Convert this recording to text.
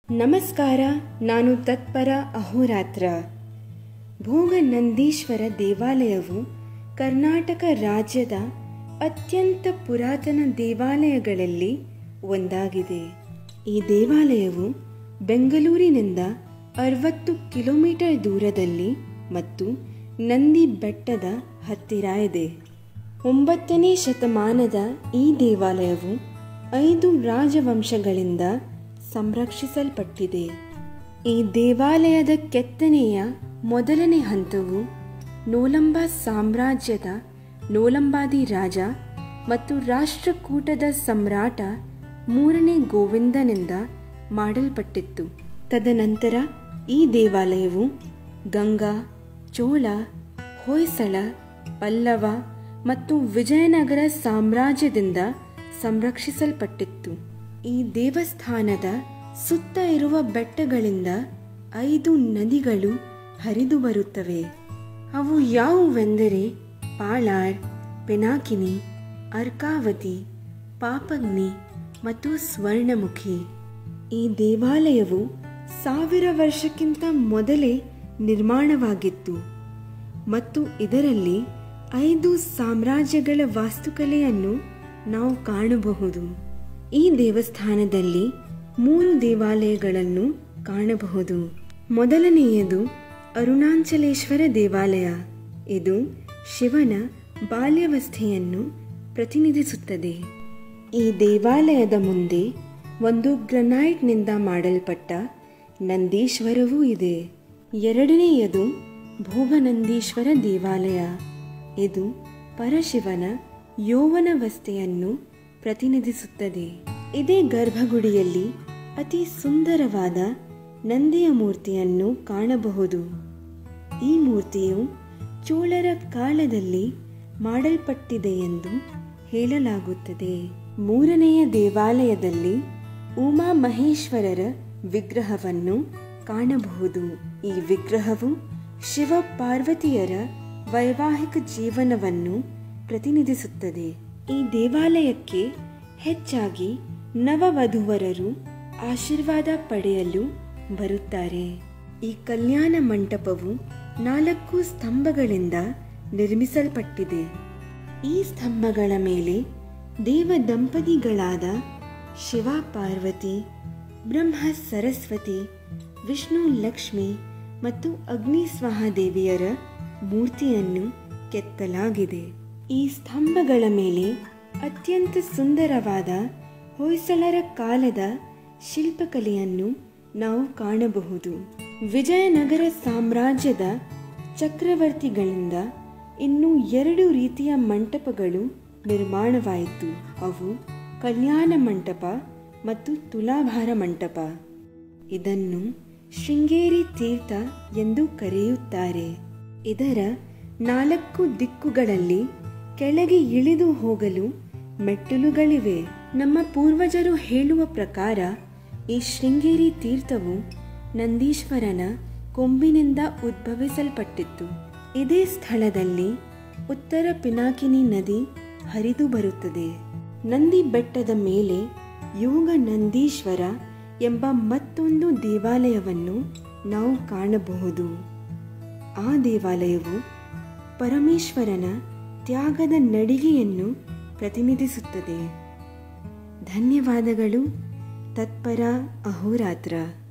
ನಮಸ್ಕಾರ ನಾನು ತತ್ಪರ ಅಹೋರಾತ್ರ ಭೋಗನಂದೀಶ್ವರ ದೇವಾಲಯವು ಕರ್ನಾಟಕ ರಾಜ್ಯದ ಅತ್ಯಂತ ಪುರಾತನ ದೇವಾಲಯಗಳಲ್ಲಿ ಒಂದಾಗಿದೆ ಈ ದೇವಾಲಯವು ಬೆಂಗಳೂರಿನಿಂದ ಅರವತ್ತು ಕಿಲೋಮೀಟರ್ ದೂರದಲ್ಲಿ ಮತ್ತು ನಂದಿ ಬೆಟ್ಟದ ಹತ್ತಿರ ಇದೆ ಒಂಬತ್ತನೇ ಶತಮಾನದ ಈ ದೇವಾಲಯವು ಐದು ರಾಜವಂಶಗಳಿಂದ ಸಂರಕ್ಷಿಸಲ್ಪಟ್ಟಿದೆ ಈ ದೇವಾಲಯದ ಕೆತ್ತನೆಯ ಮೊದಲನೇ ಹಂತವು ನೋಲಂಬ ಸಾಮ್ರಾಜ್ಯದ ನೋಲಂಬಾದಿ ರಾಜ ಮತ್ತು ರಾಷ್ಟ್ರಕೂಟದ ಸಮ್ರಾಟ ಮೂರನೇ ಗೋವಿಂದನಿಂದ ಮಾಡಲ್ಪಟ್ಟಿತ್ತು ತದನಂತರ ಈ ದೇವಾಲಯವು ಗಂಗಾ ಚೋಳ ಹೊಯ್ಸಳ ಪಲ್ಲವ ಮತ್ತು ವಿಜಯನಗರ ಸಾಮ್ರಾಜ್ಯದಿಂದ ಸಂರಕ್ಷಿಸಲ್ಪಟ್ಟಿತ್ತು ಈ ದೇವಸ್ಥಾನದ ಸುತ್ತ ಇರುವ ಬೆಟ್ಟಗಳಿಂದ ಐದು ನದಿಗಳು ಹರಿದು ಬರುತ್ತವೆ ಅವು ಯಾವುವೆಂದರೆ ಪಾಳಾರ್ ಪಿನಾಕಿನಿ ಅರ್ಕಾವತಿ ಪಾಪಗ್ನಿ ಮತ್ತು ಸ್ವರ್ಣಮುಖಿ ಈ ದೇವಾಲಯವು ಸಾವಿರ ವರ್ಷಕ್ಕಿಂತ ಮೊದಲೇ ನಿರ್ಮಾಣವಾಗಿತ್ತು ಮತ್ತು ಇದರಲ್ಲಿ ಐದು ಸಾಮ್ರಾಜ್ಯಗಳ ವಾಸ್ತುಕಲೆಯನ್ನು ನಾವು ಕಾಣಬಹುದು ಈ ದೇವಸ್ಥಾನದಲ್ಲಿ ಮೂರು ದೇವಾಲಯಗಳನ್ನು ಕಾಣಬಹುದು ಮೊದಲನೆಯದು ಅರುಣಾಚಲೇಶ್ವರ ದೇವಾಲಯ ಇದು ಶಿವನ ಬಾಲ್ಯಾವಸ್ಥೆಯನ್ನು ಪ್ರತಿನಿಧಿಸುತ್ತದೆ ಈ ದೇವಾಲಯದ ಮುಂದೆ ಒಂದು ಗ್ರನೈಟ್ನಿಂದ ಮಾಡಲ್ಪಟ್ಟ ನಂದೀಶ್ವರವೂ ಇದೆ ಎರಡನೆಯದು ಭೋಗನಂದೀಶ್ವರ ದೇವಾಲಯ ಇದು ಪರಶಿವನ ಯೌವನವಸ್ಥೆಯನ್ನು ಪ್ರತಿನಿಧಿಸುತ್ತದೆ ಇದೇ ಗರ್ಭಗುಡಿಯಲ್ಲಿ ಅತಿ ಸುಂದರವಾದ ನಂದಿಯ ಮೂರ್ತಿಯನ್ನು ಕಾಣಬಹುದು ಈ ಮೂರ್ತಿಯು ಚೋಳರ ಕಾಲದಲ್ಲಿ ಮಾಡಲ್ಪಟ್ಟಿದೆ ಎಂದು ಹೇಳಲಾಗುತ್ತದೆ ಮೂರನೆಯ ದೇವಾಲಯದಲ್ಲಿ ಉಮಾ ಮಹೇಶ್ವರರ ವಿಗ್ರಹವನ್ನು ಕಾಣಬಹುದು ಈ ವಿಗ್ರಹವು ಶಿವ ಪಾರ್ವತಿಯರ ವೈವಾಹಿಕ ಜೀವನವನ್ನು ಪ್ರತಿನಿಧಿಸುತ್ತದೆ ಈ ದೇವಾಲಯಕ್ಕೆ ಹೆಚ್ಚಾಗಿ ನವವಧುವರರು ಆಶೀರ್ವಾದ ಪಡೆಯಲು ಬರುತ್ತಾರೆ ಈ ಕಲ್ಯಾಣ ಮಂಟಪವು ನಾಲ್ಕು ಸ್ತಂಭಗಳಿಂದ ನಿರ್ಮಿಸಲ್ಪಟ್ಟಿದೆ ಈ ಸ್ತಂಭಗಳ ಮೇಲೆ ದೇವ ದಂಪತಿಗಳಾದ ಶಿವ ಪಾರ್ವತಿ ಬ್ರಹ್ಮ ಸರಸ್ವತಿ ವಿಷ್ಣು ಲಕ್ಷ್ಮಿ ಮತ್ತು ಅಗ್ನಿ ದೇವಿಯರ ಮೂರ್ತಿಯನ್ನು ಕೆತ್ತಲಾಗಿದೆ ಈ ಸ್ತಂಭಗಳ ಮೇಲೆ ಅತ್ಯಂತ ಸುಂದರವಾದ ಹೊಯ್ಸಳರ ಕಾಲದ ಶಿಲ್ಪಕಲೆಯನ್ನು ನಾವು ಕಾಣಬಹುದು ವಿಜಯನಗರ ಸಾಮ್ರಾಜ್ಯದ ಚಕ್ರವರ್ತಿಗಳಿಂದ ಇನ್ನೂ ಎರಡು ರೀತಿಯ ಮಂಟಪಗಳು ನಿರ್ಮಾಣವಾಯಿತು ಅವು ಕಲ್ಯಾಣ ಮಂಟಪ ಮತ್ತು ತುಲಾಭಾರ ಮಂಟಪ ಇದನ್ನು ಶೃಂಗೇರಿ ತೀರ್ಥ ಎಂದು ಕರೆಯುತ್ತಾರೆ ಇದರ ನಾಲ್ಕು ದಿಕ್ಕುಗಳಲ್ಲಿ ಕೆಳಗೆ ಇಳಿದು ಹೋಗಲು ಮೆಟ್ಟಿಲುಗಳಿವೆ ನಮ್ಮ ಪೂರ್ವಜರು ಹೇಳುವ ಪ್ರಕಾರ ಈ ಶೃಂಗೇರಿ ತೀರ್ಥವು ನಂದೀಶ್ವರನ ಕೊಂಬಿನಿಂದ ಉದ್ಭವಿಸಲ್ಪಟ್ಟಿತ್ತು ಇದೇ ಸ್ಥಳದಲ್ಲಿ ಉತ್ತರ ಪಿನಾಕಿನಿ ನದಿ ಹರಿದು ಬರುತ್ತದೆ ನಂದಿ ಬೆಟ್ಟದ ಮೇಲೆ ಯೋಗ ನಂದೀಶ್ವರ ಎಂಬ ಮತ್ತೊಂದು ದೇವಾಲಯವನ್ನು ನಾವು ಕಾಣಬಹುದು ಆ ದೇವಾಲಯವು ಪರಮೇಶ್ವರನ ತ್ಯಾಗದ ನಡಿಗೆಯನ್ನು ಪ್ರತಿನಿಧಿಸುತ್ತದೆ ಧನ್ಯವಾದಗಳು ತತ್ಪರ ಅಹೋರಾತ್ರ